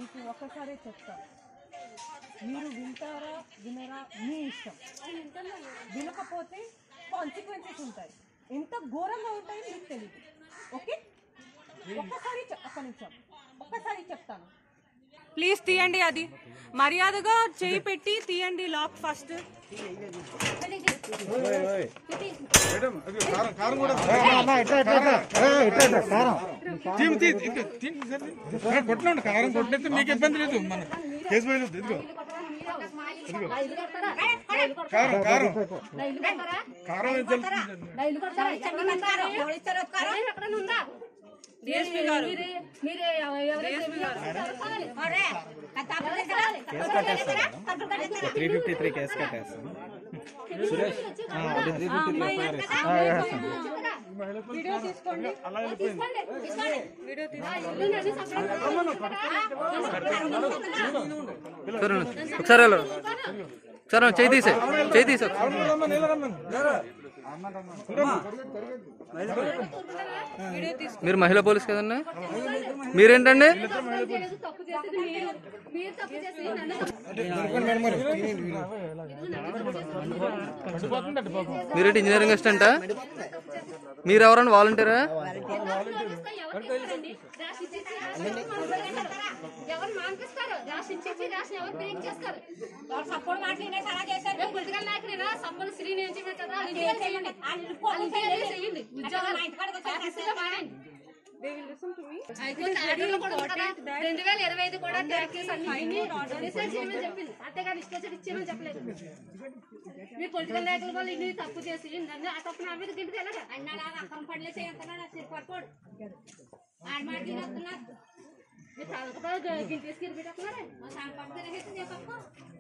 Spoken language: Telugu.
మీకు ఒక్కసారి చెప్తాను మీరు వింటారా వినరా మీ ఇష్టం వినకపోతే కాన్సిక్వెన్సెస్ ఉంటాయి ఎంత ఘోరంగా ఉంటాయో మీకు తెలియదు ఓకే ఒక్కసారి చెప్- ఒక్క నిమిషం ఒక్కసారి చెప్తాను ప్లీజ్ తీయండి అది మర్యాదగా చేయి పెట్టి తీయండి లాక్ ఫస్ట్ కొట్టండి కారం కొట్టినైతే మీకు ఇబ్బంది లేదు మన కేసు పోయలేదు ఇదిగో కారం కారం కారం ఏం తెలుస్తుంది డిఎస్పీ గారు త్రీ ఫిఫ్టీ త్రీ కేసు కట్టేస్తాం వీడియో తీసుకోండి వీడియో ఒకసారి వెళ్ళు. ఒకసారి చేయి తీసే చేయి తీసే మీరు మహిళా పోలీస్ కదన్నా మీరేంటండి తప్పు చేసేది మీరు మీరు తప్పు చేసి మీరేంటి ఇంజనీరింగ్ అసిస్టెంటా మీరు ఎవరండి వాలంటీరా ఎవరు మానిపిస్తారు రాసి ఇచ్చేసి రాసిన ఎవరు బ్రేక్ చేస్తారు సపోర్ట్ మాట్లాడినా చాలా చేస్తారు పొలిటికల్ నాయకులైనా సపోర్ట్ శ్రీ నుంచి పెట్టారా చేయండి చేయండి ఉద్యోగాలు మానేయండి రెండు వేల ఇరవై ఐదు కూడా ట్యాక్సెస్ అన్ని రీసెర్చ్ చేయమని చెప్పింది అంతేగాని ఇష్టం ఇచ్చేయమని చెప్పలేదు మీ పొలిటికల్ నాయకుల వల్ల ఇన్ని తప్పు చేసి నన్ను ఆ తప్పు నా మీద గింటి తెలగా అన్నాడు అక్రమ పనులు చేయంటున్నాడు అది పట్టుకోడు ఆడ మాట తినేస్తున్నారు మీరు చదువుకుతో గింటి తీసుకెళ్ళి పెట్టుకున్నారే మా సాంప చెప్పకు